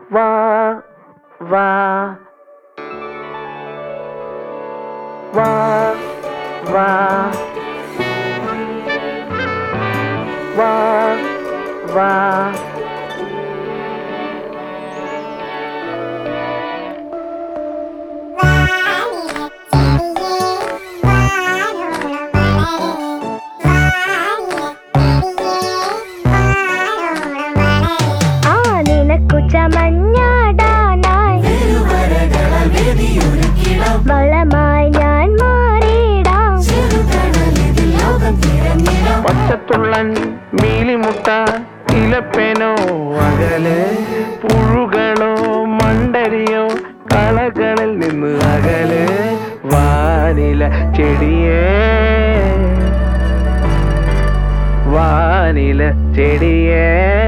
വാ വാ വാ വാ വാ വാ ആ നിനക്കു ചമഞ്ഞാടാനായി വളമായി ഞാൻ മാറിയിടാം പച്ചത്തുള്ളൻ മീലിമുട്ട ഇലപ്പേനോ അകലെ പുഴുകളോ മണ്ടരിയോ കളകളിൽ നിന്ന് അകലെ വാനില ചെടിയേ വാനില ചെടിയേ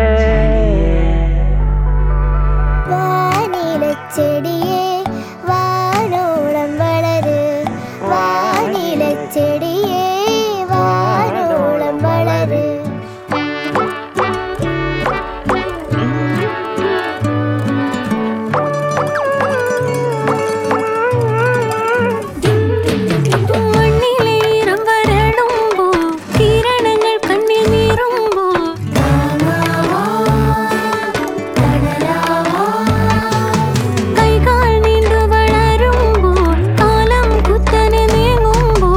വാനിലച്ചെടിയെ വാനോളം വളര് വാനിലച്ചെടിയെ വാനോളം വളര് മണ്ണിലെ ഈരം വരളുമ്പോ കിരണങ്ങൾ കണ്ണിൽ നീറുമ്പോ കൈകാൽ നീണ്ടു വളരുമ്പോ കാലം കുത്തനെ നീങ്ങുമ്പോ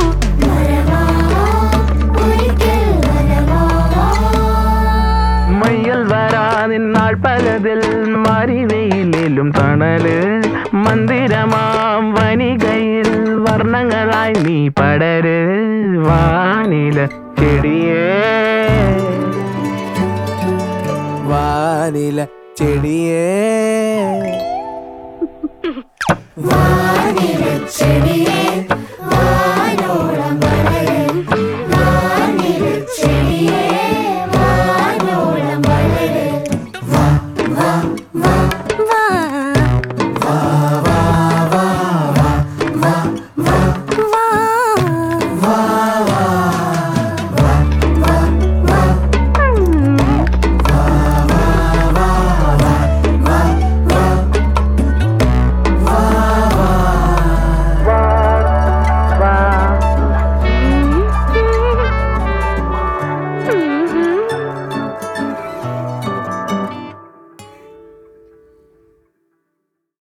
മയ്യൽ വരാ നിന്നാൾ പലതിൽ മരിവെയിലും തണല് മന്ദിരമാം വനികയിൽ വർണ്ണങ്ങളായി നീ പടര് വാനില ചെടിയേ വാനില ചെടിയേ ചെടിയെ